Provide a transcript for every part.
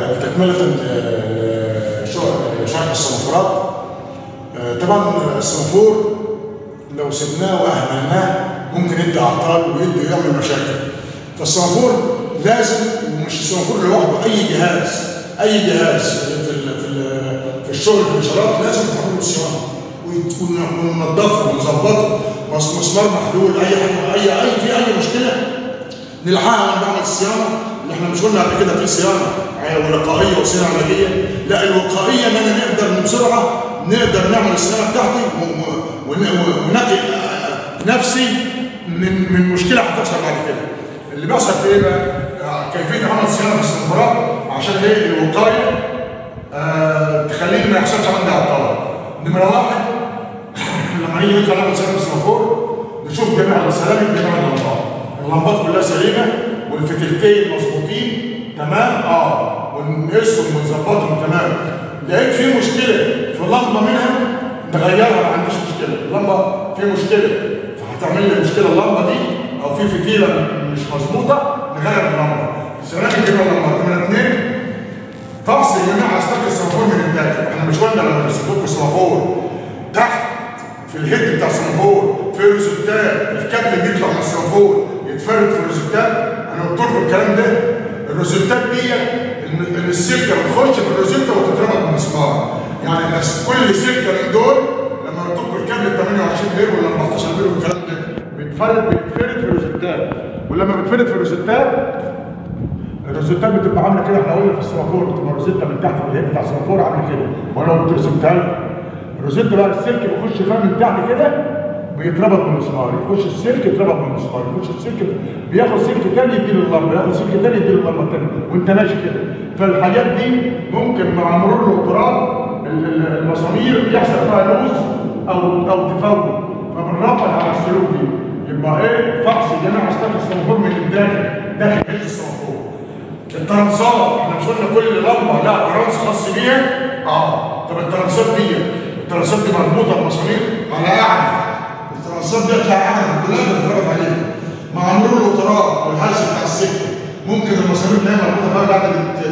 تكملة لشرح السنفورات طبعا السنفور لو سبناه واهملناه ممكن يدي اعطال ويدي يعمل مشاكل فالسنفور لازم ومش السنفور لوحده اي جهاز اي جهاز في في في, في الشغل في الاشارات لازم تعمل له صيانه وننظفه ونظبطه مسمار محلول اي حاجه اي اي في اي مشكله نلحقها وانا بعمل الصيانه اللي احنا مش قلنا قبل كده في صيانه وقائيه وصيانه علاجيه لا الوقائيه ان انا نقدر بسرعه نقدر نعمل الصيانه بتاعتي ونقي نفسي من من مشكله هتحصل بعد كده اللي بيحصل في ايه بقى؟ كيفيه عمل صيانه في السنفورات عشان ايه الوقايه آه تخليني ما يحصلش عندي عطال نمره واحد لما نيجي ندخل نعمل صيانه في السنفور نشوف جميع السلامه جميع اللمبات اللمبات كلها سليمه والفتلتين مظبوطين تمام اه ونقيسهم ونظبطهم تمام لقيت في مشكله في لمبه منها نغيرها ما عنديش مشكله اللمبه في مشكله فهتعمل لي مشكله اللمبه دي او في فتيله مش مظبوطه نغير اللمبه سلام جميع اللمبات نمره اثنين فحص جميع اسلاك السنفور من الداخل احنا مش قلنا لما بنسلكوا السنفور تحت في الهيد بتاع السنفور في روزيتات الكابل بيطلع من السنفور يتفرد في الروزيتات انا قلت لكم الكلام ده الروزيتات دي ان السلكه بتخش في الروزيتا وتتربط بمسمار يعني بس كل سلكه من دول لما قلت لكم الكابل 28 بير ولا 14 بير والكلام ده بيتفرد بيتفرد في الروزيتات ولما بيتفرد في الروزيتات الروزيتات بتبقى عامله كده احنا قلنا في السمافور بتبقى الروزيتا من تحت الهيد بتاع السمافور عامله كده وانا قلت رسمتها لكم الروزيتا بقى السلك بيخش فيها من تحت كده بيتربط بمسمار يخش السلك يتربط بمسمار يخش السلك بياخد سلك تاني يديله اللمبه ياخد سلك تاني يديله اللمبه التاني وانت ماشي كده فالحاجات دي ممكن مع مرور القطرات المسامير يحصل فيها لوز او او تفوت فبنربط على السلوك دي يبقى ايه فحص جميع اسلاك السنفور من الداخل داخل بيت السنفور الترانسات احنا مش قلنا كل لمبه لها ترانس خاص بيها اه طب الترانسات دي الترانسات دي مربوطه بمسامير على قاعده الترانسات دي بتاع قاعده كلها بتتربط عليها مع مرور القطرات والهرش بتاع السكه ممكن المسامير اللي هي مربوطه فيها بعد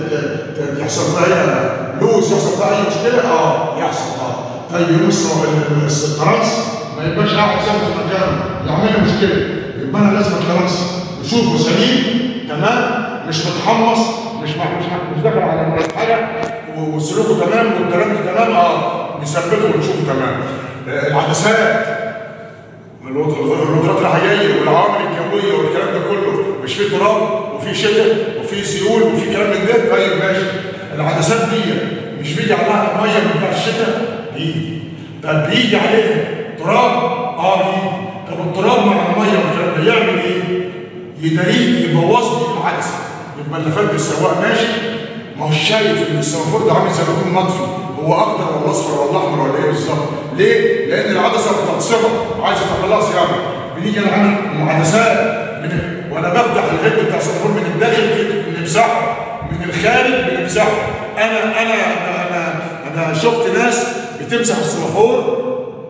يحصل فيها لوز يحصل فيها اي مشكله اه يحصل اه طيب يمس الترانس ما يبقاش قاعد ثابت في مكانه يعمل لي مشكله يبقى انا لازم الترانس اشوفه سليم تمام مش متحمص مش مش مش داخل على حاجه وسلوكه تمام والترامل تمام اه نثبته ونشوفه تمام آه العدسات القدرات الحيويه والعوامل الجويه والكلام ده كله مش فيه تراب وفي شتاء وفي سيول وفي كلام من ده طيب ماشي العدسات دي مش بيجي عليها الميه بتاع الشتاء بيجي طب بيجي عليها تراب اه بيجي طب التراب مع الميه والكلام ده يعمل ايه؟ يداريه يبوظ لي العدسه يبقى اللي فات بالسواق ماشي ما هو شايف ان السنفور ده عامل زي ما يكون مطفي هو اخضر ولا اصفر ولا احمر ولا ايه بالظبط ليه؟ لان العدسه بتنصبها عايزه تعمل لها صيانه بنيجي انا عامل عدسات من وانا بفتح الهيد بتاع السنفور من الداخل بنمسحه من الخارج بنمسحه انا انا انا انا, أنا شفت ناس بتمسح السنفور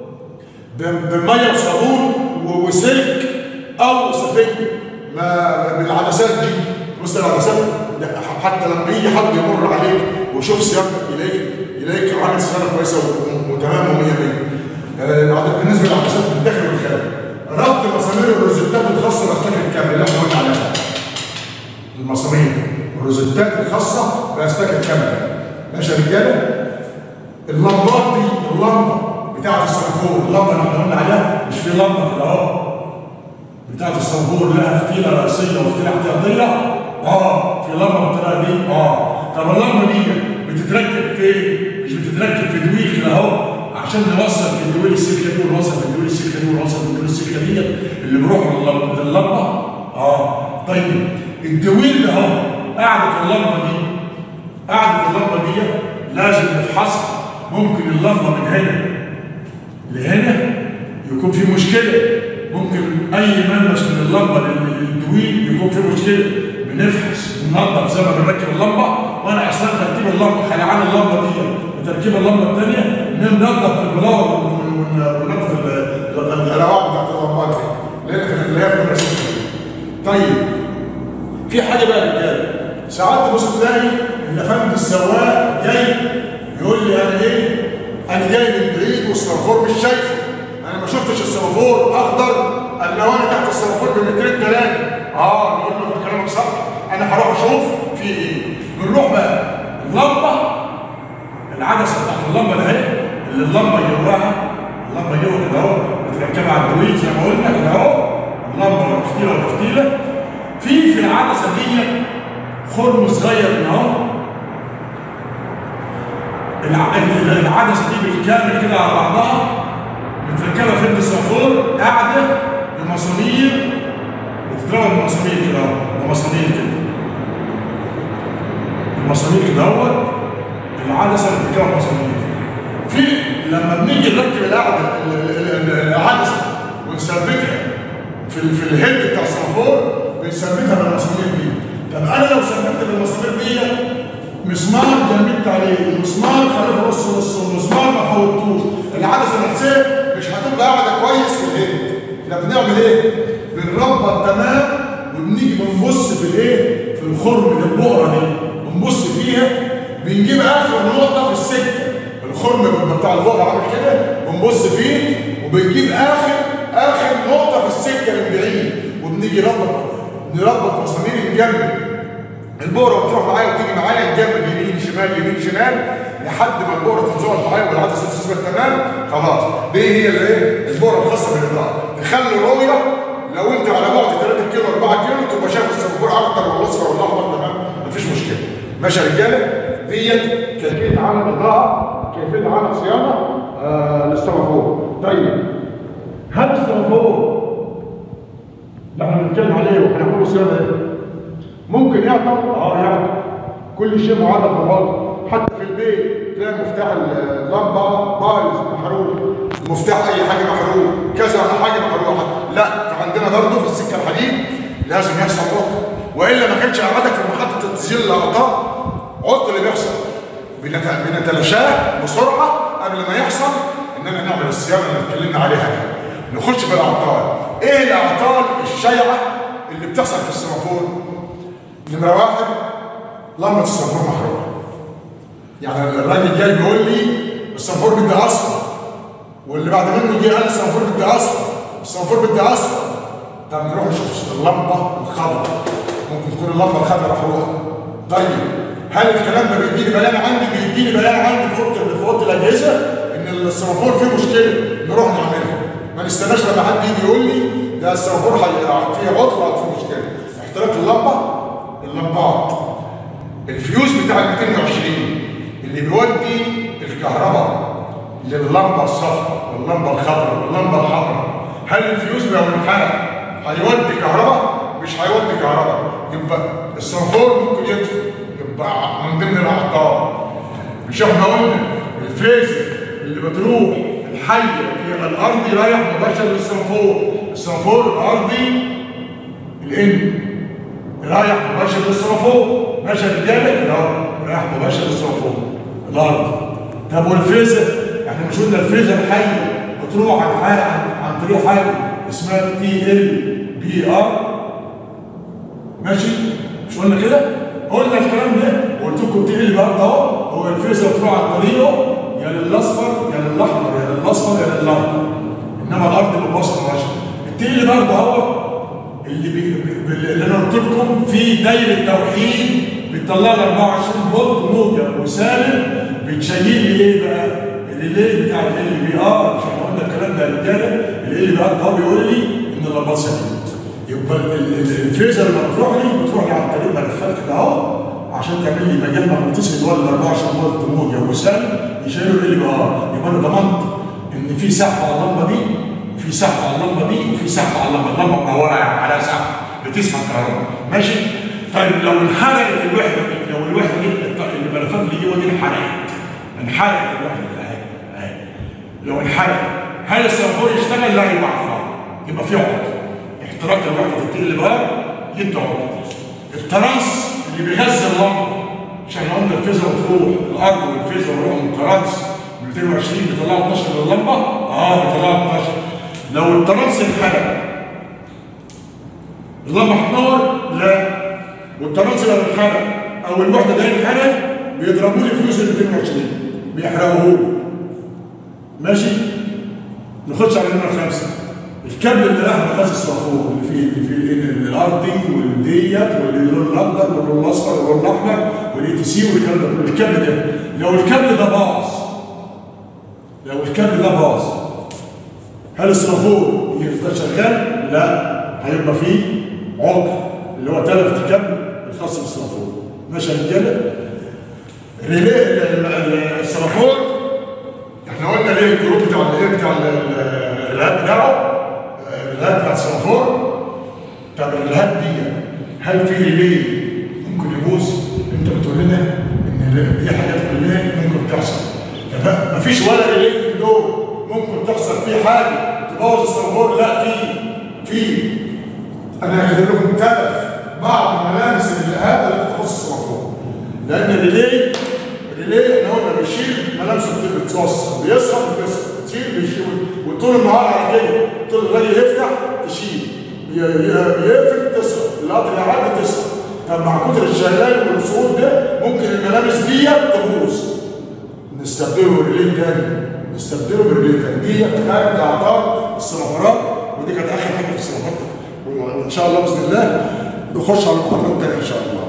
بميه وصابون وسلك او سفنج ما بالعدسات دي بص العدسات حتى لما يجي حد يمر عليك ويشوف سيارتك يلاقيك يلاقيك عامل سياره كويسه وتمام و100 100 بالنسبه للعدسات من الداخل والخارج ربط مسامير الروزيتات الخاصه باستاك الكابل اللي احنا قلنا عليها المسامير الروزيتات الخاصه باستاك الكابل ماشي يا رجاله اللمبات دي اللمبه بتاعت السنفور اللمبه اللي احنا قلنا عليها مش في لمبه كده اهو بتاعت الصنبور لها فتيله رئيسيه وفتيله احتياطيه اه في لمبه بالطريقه دي اه طب اللمبه دي بتتركب في مش بتتركب في دويل كده اهو عشان نوصل في الدويل السلكه دي ونوصل في الدويل السلكه دي ونوصل في الدويل السلكه دي اللي بيروح من اللمبه اه طيب الدويل ده اهو قاعده اللمبه دي قاعده اللمبه دي لازم نفحصها ممكن اللمبه من هنا لهنا يكون في مشكله ممكن اي ملمس من اللمبه للدويل يكون فيه مشكله بنفحص بننظف زي ما بنركب اللمبه وانا اثناء تركيب اللمبه خلعان اللمبه دي وتركيب اللمبه الثانيه ننظف البلاور وننظف الالواح بتاعت اللمبات لان في اللي هي في المدرسه طيب في حاجه بقى يا رجاله ساعات تبص تلاقي الافندس مش شايفه انا ما شفتش السمافور اخضر الا وانا تحت السمافور بمترين ثلاثه اه نقول له كلامك صح انا هروح اشوف في ايه بنروح بقى اللمبه العدسه بتاعت اللمبه ده اهي اللي اللمبه جواها اللمبه جوه كده اهو متركبه على الدويل زي ما قلنا كده اهو اللمبه ولا ولا فتيله في في العدسه دي خرم صغير من اهو الع- العدسه دي بالكامل كده على بعضها متركبه في السنفور قاعده بمسامير بتتربط بمسامير كده اهو بمسامير كده المسامير كده اهوت العدسه متركبه بمسامير في لما بنيجي نركب القعده ال- ال- ال- العدسه ونثبتها في ال- في الهيد بتاع السنفور بنثبتها بالمسامير دي طب انا لو ثبتت بالمسامير دي مسمار جنبت عليه المسمار خليه نص نص المسمار ما فوتوش العدسه نفسها مش هتبقى قاعده كويس في الهيد احنا بنعمل ايه؟ بنربط تمام وبنيجي بنبص في الايه؟ في الخرم ده البقره دي بنبص فيها بنجيب اخر نقطه في السكه الخرم بيبقى بتاع البقره عامل كده بنبص فيه وبنجيب اخر اخر نقطه في السكه من بعيد وبنيجي نربط نربط مسامير الجنب البقره بتروح معايا وتيجي معايا نجمد يمين شمال يمين شمال لحد ما البقره تنزل معايا والعدسه تثبت تمام خلاص دي هي الايه البقره الخاصه بالاضاءه تخلي الرؤيه لو انت على بعد 3 كيلو 4 كيلو تبقى شايف السنفور اخضر ولا اصفر ولا احمر تمام مفيش مشكله ماشي يا رجاله ديت كيفيه عمل اضاءه كيفيه عمل صيانه آه للسنفور طيب هل السنفور اللي احنا بنتكلم عليه وهنعمله صيانه ايه؟ ممكن يعطل اه يعطل كل شيء معرض للغلط حتى في البيت تلاقي مفتاح اللمبه بايظ محروق مفتاح اي حاجه محروق كذا حاجه محروقه لا فعندنا برضه في السكه الحديد لازم يحصل عطل والا ما كانش قعدك في محطه التسجيل الاعطاء عطل اللي بيحصل بنت- بنتلاشاه بسرعه قبل ما يحصل اننا نعمل الصيانه اللي اتكلمنا عليها دي نخش في الاعطال ايه الاعطال الشائعه اللي بتحصل في السمافور نمرة واحد لمبة الصنفور محروقة. يعني الراجل جاي بيقول لي الصنفور بدي اصفر واللي بعد منه جه قال الصنفور بدي اصفر الصنفور بدي اصفر طب نروح نشوف اللمبة الخضراء ممكن تكون اللمبة الخضراء محروقة. طيب هل الكلام ده بيديني بيان عندي؟ بيديني بيان عندي في اوضه في اوضه الاجهزه ان الصنفور فيه مشكله نروح نعملها. ما نستناش لما حد يجي يقول لي ده الصنفور هي- فيه عطل او فيه مشكله. احتراق اللمبه اللمبات الفيوز بتاع ال 220 اللي بيودي الكهرباء للمبه الصفراء واللمبه الخضراء واللمبه الحمراء هل الفيوز لو انحرق هيودي كهرباء؟ مش هيودي كهرباء يبقى الصنفور ممكن يطفي يبقى من ضمن الاعطال مش احنا قلنا الفيز اللي بتروح الحيه في الارضي رايح مباشر للصنفور الصنفور الارضي الان رايح مباشر للصنفور ماشي رجاله كده اهو رايح مباشر للصنفور الارض طب والفيزا احنا مش قلنا الفيزا الحيه بتروح عن حاجه عن, عن طريق حاجه اسمها تي ال بي ار ماشي مش قلنا كده قلنا الكلام ده وقلت لكم تي ال بي ار ده اهو هو الفيزا بتروح عن طريقه يا للاصفر يا للاحمر يا للاصفر يا للاخضر انما الارض بتبص مباشر التي ال بي ار ده هو اللي بي... بي- اللي انا قلت لكم في دايره توحيد بتطلع لي 24 فولت موجب وسالب بتشيل لي ايه بقى؟ الريلي بتاع ال بي ار عشان قلنا الكلام ده يا رجاله ال بي ار ده بيقول لي ان اللمبات سليمه يبقى ال- ال- الفيزر لما بتروح لي بتروح لي عن طريق ملفات كده اهو عشان تعمل لي مجال مغناطيسي اللي هو ال 24 فولت موجب وسالب يشيلوا ال بي ار يبقى انا ضمنت ان في سحب على اللمبه دي في سحب على اللمبه دي وفي سحب على اللمبه اللمبه منوره يعني عليها سحب بتسحب كهرباء ماشي طيب لو انحرقت الوحده دي لو الوحده دي الملفات اللي جوه دي انحرقت انحرقت الوحده دي اهي اهي لو انحرقت هل السنفور يشتغل؟ لا يبقى عطلان يبقى في عطل احتراق الوحده التقيل بقى يدي عطل الترانس اللي بيغذي اللمبه عشان لو قلنا الفيزا بتروح الارض والفيزا بيروحوا من ترانس 220 بيطلعوا 12 لللمبه اه بيطلعوا 12 لو الترانس انحرق اللمبه هتنور؟ لا والترانس لو انحرق او الوحده ده انحرق بيضربوا لي فلوس ال 220 بيحرقوه لي ماشي نخش على النمره خمسه الكابل اللي راح مخازن السوافور اللي فيه اللي فيه ال- الارضي والديت واللون الاخضر واللون الاصفر واللون الاحمر والاي تي سي والكلام ده كله الكابل ده لو الكابل ده باظ لو الكابل ده باظ هل السنافور يفضل شغال؟ لا هيبقى فيه عطل اللي هو تلف الكابل الخاص بالسنافور ماشي يا رجاله؟ ريلي ال- ال- السنافور احنا قلنا ليه الجروب بتاع الايه بتاع ال- ال- الريلات بتاعه آه، الريلات بتاع السنافور طب الريلات دي هل في ريلي ممكن يبوظ؟ انت بتقول لنا ان دي حاجات كلها ممكن تحصل طب مفيش ولا ريلي من دول ممكن تحصل فيه حاجه تبوظ السنافور؟ لا في في انا هكتب لكم ثلاث بعض ملامس الريليهات اللي تخص السنافور لان الريلي الريلي احنا قلنا بيشيل ملامسه بتتوصل بيسحب بتسحب تشيل بيشيل وطول النهار على كده طول الراجل يفتح تشيل ي- ي- يقفل تسحب القطر يعدي تسحب طب مع كتر الشغال والصعود ده ممكن الملامس دي تبوظ نستبدله بريلي تاني نستبدله بريلي تاني دي كانت اعطار السنافرات ودي كانت اخر حاجه في السنافرات وان شاء الله باذن الله نخش على المحاضره الثانيه ان شاء الله